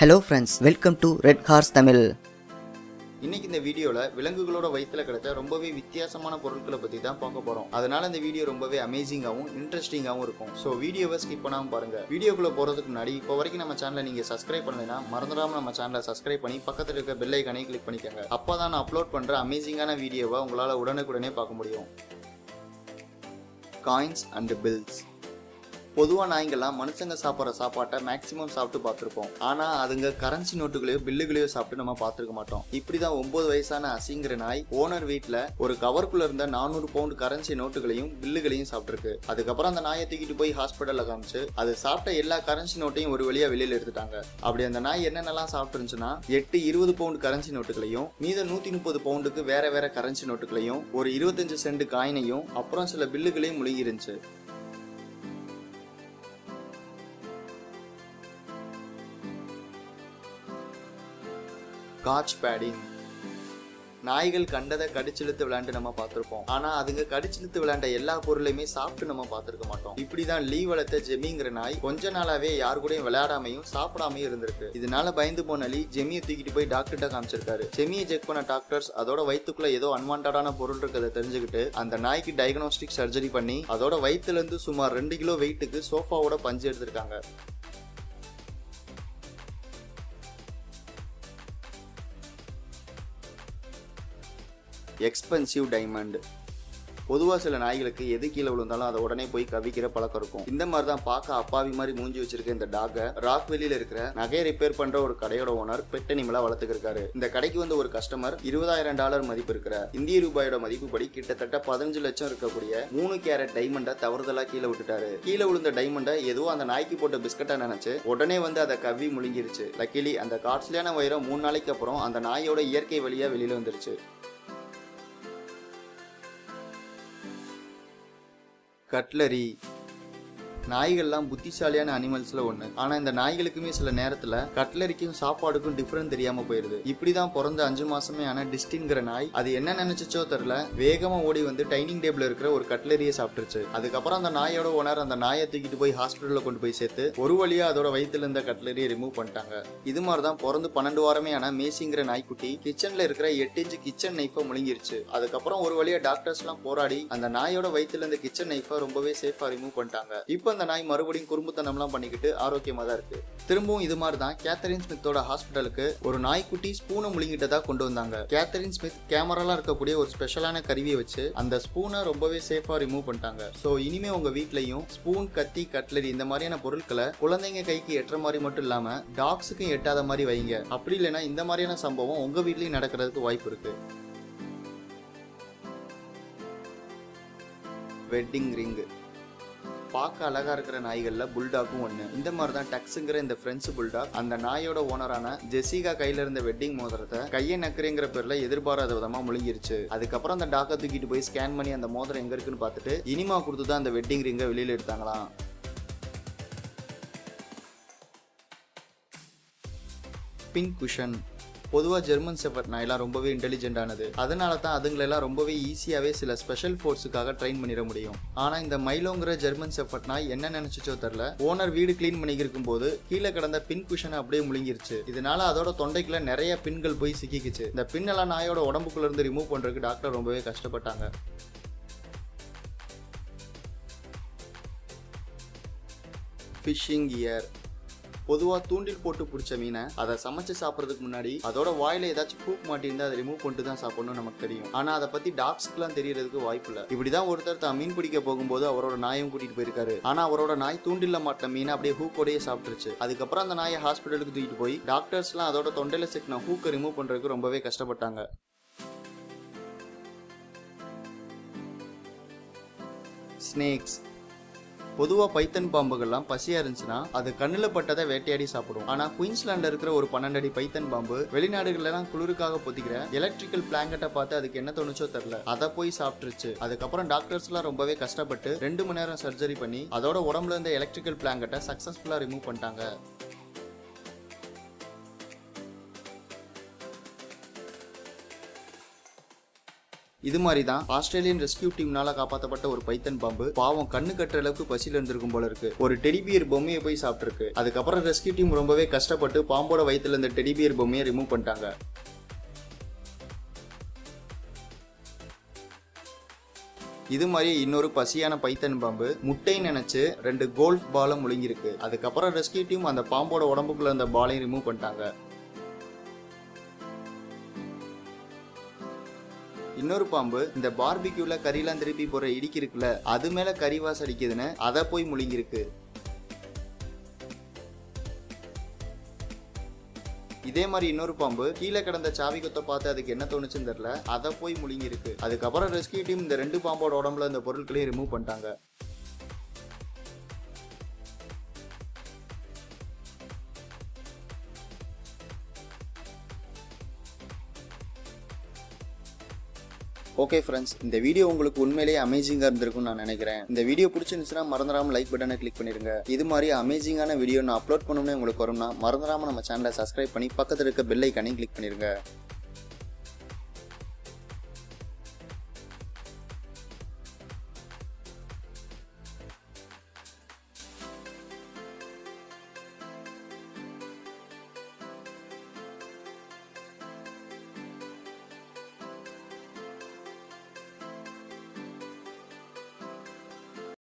hello friends welcome to Red Horse Tamil இன்னைக்கு இந்த வீடியோல விலங்குகளோட வயித்துல கிடைச்ச ரொம்பவே வித்தியாசமான பொருட்களை பத்தி தான் பார்க்க போறோம் அதனால இந்த வீடியோ ரொம்பவே அமேசிங்காவும் இன்ட்ரெஸ்டிங்காவும் இருக்கும் ஸோ வீடியோவை ஸ்கிப் பண்ணாம பாருங்க வீடியோக்குள்ள போறதுக்கு முன்னாடி இப்போ வரைக்கும் நம்ம சேனலை நீங்க சப்ஸ்கிரைப் பண்ணலைன்னா மறந்துடாம நம்ம சேனலை சப்ஸ்கிரைப் பண்ணி பக்கத்துல இருக்க பெல் ஐக்கனை கிளிக் பண்ணிக்கோங்க அப்பதான் நான் அப்லோட் பண்ற அமேசிங்கான வீடியோவை உங்களால உடனுக்குடனே பார்க்க முடியும் காயின்ஸ் அண்ட் பில்ஸ் பொதுவாக நாய்ங்கள்லாம் மனுஷங்க சாப்பிட்ற சாப்பாட்டை மேக்ஸிமம் சாப்பிட்டு பார்த்துருப்போம் ஆனால் அதுங்க கரன்சி நோட்டுகளையோ பில்லுகளையோ சாப்பிட்டு நம்ம பார்த்துருக்க மாட்டோம் இப்படி தான் ஒன்பது வயசான அசிங்கிற நாய் ஓனர் வீட்டில் ஒரு கவருக்குள்ள இருந்த நானூறு பவுண்ட் கரன்சி நோட்டுகளையும் பில்லுகளையும் சாப்பிட்ருக்கு அதுக்கப்புறம் அந்த நாயை தூக்கிட்டு போய் ஹாஸ்பிட்டலில் காமிச்சு அது சாப்பிட்ட எல்லா கரன்சி நோட்டையும் ஒரு வழியாக வெளியில் எடுத்துட்டாங்க அப்படி அந்த நாய் என்னென்னலாம் சாப்பிட்டுருந்துச்சுன்னா எட்டு இருபது பவுண்ட் கரன்சி நோட்டுகளையும் மீத நூற்றி முப்பது பவுண்டுக்கு வேற வேற கரன்சி நோட்டுகளையும் ஒரு இருபத்தஞ்சு சென்ட் காயினையும் அப்புறம் சில பில்லுகளையும் முழுகி இருந்துச்சு காட்ச் பேடிங் நாய்கள் கண்டதை கடிச்சிழுத்து விளையாண்டு நம்ம பார்த்துருப்போம் ஆனா அதுங்க கடிச்சிழுத்து விளையாண்ட எல்லா பொருளையுமே சாப்பிட்டு நம்ம பார்த்துருக்க மாட்டோம் இப்படிதான் லீவ் வளர்த்த ஜெமிங்கிற நாய் கொஞ்ச நாளாவே யாரு கூடயும் விளையாடாமையும் சாப்பிடாமையும் இருந்திருக்கு இதனால பயந்து போன லீ ஜெமியை தூக்கிட்டு போய் டாக்டர்கிட்ட காமிச்சிருக்காரு ஜெமியை செக் பண்ண டாக்டர்ஸ் அதோட வயித்துக்குள்ள ஏதோ அன்வான்டான பொருள் இருக்கிறத தெரிஞ்சுக்கிட்டு அந்த நாய்க்கு டயக்னோஸ்டிக் சர்ஜரி பண்ணி அதோட வயித்துல இருந்து சுமார் ரெண்டு கிலோ வெயிட்டுக்கு சோஃபாவோட பஞ்சு எடுத்திருக்காங்க எக்ஸ்பென்சிவ் டைமண்ட் பொதுவாக சில நாய்களுக்கு எது கீழே விழுந்தாலும் அதை உடனே போய் கவிக்கிற பழக்கம் இருக்கும் இந்த மாதிரி தான் பார்க்க அப்பாவி மாதிரி மூஞ்சி வச்சிருக்க இந்த டாகை ராக் வெளியில இருக்கிற நகையை ரிப்பேர் பண்ற ஒரு கடையோட ஓனர் பெட் அனிமலா வளர்த்துக்கிருக்காரு இந்த கடைக்கு வந்து ஒரு கஸ்டமர் இருபதாயிரம் டாலர் மதிப்பு இருக்கிற இந்திய ரூபாயோட மதிப்புப்படி கிட்டத்தட்ட பதினஞ்சு லட்சம் இருக்கக்கூடிய மூணு கேரட் டைமண்டை தவறுதலா கீழே விட்டுட்டாரு கீழே விழுந்த டைமண்டை ஏதோ அந்த நாய்க்கு போட்ட பிஸ்கட்டா நினைச்சு உடனே வந்து அதை கவ்வி முழுங்கிருச்சு லக்கிலி அந்த காஸ்ட்லியான வைரம் மூணு நாளைக்கு அப்புறம் அந்த நாயோட இயற்கை வழியா வெளியில வந்துருச்சு கட்லரி நாய்கள்லாம் புத்திசாலியான அனிமல்ஸ்ல ஒண்ணு ஆனா இந்த நாய்களுக்குமே சில நேரத்துல கட்லரிக்கும் சாப்பாடுக்கும் டிஃபரன்ஸ் தெரியாம போயிருது இப்படிதான் பிறந்த அஞ்சு மாசமே ஆன டிஸ்டின்கிற நாய் அது என்ன நினைச்சோ தெரியல வேகமா ஓடி வந்து டைனிங் டேபிள் இருக்கிற ஒரு கட்லரியை சாப்பிட்டுருச்சு அதுக்கப்புறம் அந்த நாயோட ஓனர் அந்த நாயை தூக்கிட்டு போய் ஹாஸ்பிட்டல்ல கொண்டு போய் சேர்த்து ஒரு வழியா அதோட வயித்துல இருந்த கட்லரியை ரிமூவ் பண்ணிட்டாங்க இது மாதிரி தான் பிறந்து பன்னெண்டு வாரமே ஆன மேசிங்கிற நாய்க்குட்டி கிச்சன்ல இருக்கிற எட்டு இன்ச்சு கிச்சன் நைஃபை முழுங்கிருச்சு அதுக்கப்புறம் ஒரு வழியா டாக்டர்ஸ் எல்லாம் போராடி அந்த நாயோட வயித்துல இருந்த கிச்சன் நைஃபை ரொம்பவே சேஃபா ரிமூவ் பண்ணிட்டாங்க இப்போ அந்த நாய் மறுபடியும் குறும்புத்தனம்லாம் பண்ணிக்கிட்டு ஆரோக்கியமா தான் இருக்கு திரும்பவும் இது மாதிரி தான் கேத்தரின் ஸ்மித்தோட ஹாஸ்பிட்டலுக்கு ஒரு நாய்க்குட்டி ஸ்பூனை முழுங்கிட்டதா கொண்டு வந்தாங்க கேத்தரின் ஸ்மித் கேமராலாம் இருக்கக்கூடிய ஒரு ஸ்பெஷலான கருவியை வச்சு அந்த ஸ்பூனை ரொம்பவே சேஃபா ரிமூவ் பண்ணிட்டாங்க ஸோ இனிமே உங்க வீட்லயும் ஸ்பூன் கத்தி கட்லரி இந்த மாதிரியான பொருட்களை குழந்தைங்க கைக்கு எட்டுற மாதிரி மட்டும் இல்லாம டாக்ஸுக்கும் எட்டாத மாதிரி வைங்க அப்படி இல்லைன்னா இந்த மாதிரியான சம்பவம் உங்க வீட்லயும் நடக்கிறதுக்கு வாய்ப்பு இருக்கு வெட்டிங் ரிங்கு பார்க்க அழகா இருக்கிற நாய்கள்ல புல்டாக்கும் ஒண்ணு இந்த மாதிரி தான் டக்ஸுங்கிற இந்த பிரெஞ்சு புல்டாக் அந்த நாயோட ஓனரான ஜெசிகா கையில இருந்த வெட்டிங் மோதிரத்தை கையை நக்கரைங்கிற பேர்ல எதிர்பாராத விதமா முழுங்கிருச்சு அதுக்கப்புறம் அந்த டாக்கை தூக்கிட்டு போய் ஸ்கேன் பண்ணி அந்த மோதிரம் எங்க இருக்குன்னு பார்த்துட்டு இனிமா கொடுத்து தான் அந்த வெட்டிங் ரிங்கை வெளியில எடுத்தாங்களாம் பிங்க் குஷன் பொதுவாக ஜெர்மன் செஃபர்ட் நாயெல்லாம் ரொம்பவே இன்டெலிஜென்டானது அதனால தான் அதுங்களெல்லாம் ரொம்பவே ஈஸியாகவே சில ஸ்பெஷல் ஃபோர்ஸுக்காக ட்ரெயின் பண்ணிட முடியும் ஆனால் இந்த மைலோங்கிற ஜெர்மன் செஃபர்ட் நாய் என்ன நினைச்சிச்சோ தெரில ஓனர் வீடு க்ளீன் பண்ணிக்கிருக்கும் போது கீழே கிடந்த பின் குஷனை அப்படியே முழுங்கிருச்சு இதனால அதோட தொண்டைக்குள்ள நிறைய பின்கள் போய் சிக்கிக்குச்சு இந்த பின்னெல்லாம் நாயோட உடம்புக்குள்ள இருந்து ரிமூவ் பண்றதுக்கு டாக்டர் ரொம்பவே கஷ்டப்பட்டாங்க ஃபிஷிங் இயர் பொதுவாக தூண்டில் போட்டு பிடிச்ச மீனை அதை சமைச்சு சாப்பிட்றதுக்கு முன்னாடி அதோட வாயில ஏதாச்சும் பூக் மாட்டியிருந்தா அதை ரிமூவ் பண்ணிட்டு தான் சாப்பிடணும் நமக்கு தெரியும் ஆனால் அதை பற்றி டாக்ஸ்க்குலாம் தெரியறதுக்கு வாய்ப்பு இல்லை இப்படிதான் ஒருத்தர் தான் மீன் பிடிக்க போகும்போது அவரோட நாயும் கூட்டிட்டு போயிருக்காரு ஆனால் அவரோட நாய் தூண்டில்ல மாட்டின மீனை அப்படியே ஹூக்கோடையே சாப்பிட்டுருச்சு அதுக்கப்புறம் அந்த நாயை ஹாஸ்பிட்டலுக்கு தூக்கிட்டு போய் டாக்டர்ஸ்லாம் அதோட தொண்டையில சிக்கின ஹூக்கை ரிமூவ் பண்ணுறதுக்கு ரொம்பவே கஷ்டப்பட்டாங்க ஸ்னேக்ஸ் பொதுவாக பைத்தன் பாம்புகள்லாம் பசியா இருந்துச்சுன்னா அது கண்ணில் பட்டதை வேட்டையாடி சாப்பிடும் ஆனா குயின்ஸ்லாண்ட்ல இருக்கிற ஒரு பன்னெண்டு அடி பைத்தன் பாம்பு வெளிநாடுகள்லாம் குளிருக்காக பொத்திக்கிற எலக்ட்ரிக்கல் பிளாங்கெட்டை பார்த்து அதுக்கு என்ன தோணுச்சோ தெரியல அதை போய் சாப்பிட்டுருச்சு அதுக்கப்புறம் டாக்டர்ஸ்லாம் ரொம்பவே கஷ்டப்பட்டு ரெண்டு மணி நேரம் சர்ஜரி பண்ணி அதோட உடம்புல இருந்த எலக்ட்ரிக்கல் பிளாங்கெட்டை சக்சஸ்ஃபுல்லா ரிமூவ் பண்ணிட்டாங்க இது மாதிரி தான் ஆஸ்திரேலியன் ரெஸ்கியூ டீம்னால காப்பாற்றப்பட்ட ஒரு பைத்தன் பாம்பு பாவம் கண்ணு கட்டுற அளவுக்கு பசியில் இருந்திருக்கும் போல இருக்கு ஒரு டெடிபியர் பொம்மையை போய் சாப்பிட்டுருக்கு அதுக்கப்புறம் ரெஸ்கியூ டீம் ரொம்பவே கஷ்டப்பட்டு பாம்போட வயித்துல இந்த டெடிபியர் பொம்மையை ரிமூவ் பண்ணிட்டாங்க இது மாதிரி இன்னொரு பசியான பைத்தன் பாம்பு முட்டைன்னு நினைச்சு ரெண்டு கோல்ஃப் பாலை முழுங்கிருக்கு அதுக்கப்புறம் ரெஸ்கியூ டீம் அந்த பாம்போட உடம்புக்குள்ள அந்த பாலையும் ரிமூவ் பண்ணிட்டாங்க இன்னொரு பாம்பு இந்த பார்பிக்யூல கறிலாம் திருப்பி போற இடிக்கு இருக்குல்ல அது மேல கறி வாசம் அடிக்குதுன்னு அதை போய் முழுங்கிருக்கு இதே மாதிரி இன்னொரு பாம்பு கீழே கிடந்த சாவி கொத்த பார்த்து அதுக்கு என்ன தோணுச்சுன்னு தெரியல அதை போய் முழுங்கிருக்கு அதுக்கப்புறம் ரெஸ்கியூ டீம் இந்த ரெண்டு பாம்போட உடம்புல இந்த பொருட்களையும் ரிமூவ் பண்ணிட்டாங்க ஓகே ஃப்ரெண்ட்ஸ் இந்த வீடியோ உங்களுக்கு உண்மையிலேயே அமேசிங்காக இருந்திருக்கும்னு நான் நினைக்கிறேன் இந்த வீடியோ பிடிச்சிருந்துச்சுன்னா மறந்துடாம லைக் பட்டனை கிளிக் பண்ணிருங்க இது மாதிரி அமேசிங்கான வீடியோ நான் அப்லோட் பண்ணணும்னு உங்களுக்கு வரும்னா மறந்துடாம நம்ம சேனலை சப்ஸ்கிரைப் பண்ணி பக்கத்தில் இருக்க பெல் ஐக்கானையும் கிளிக் பண்ணிருங்க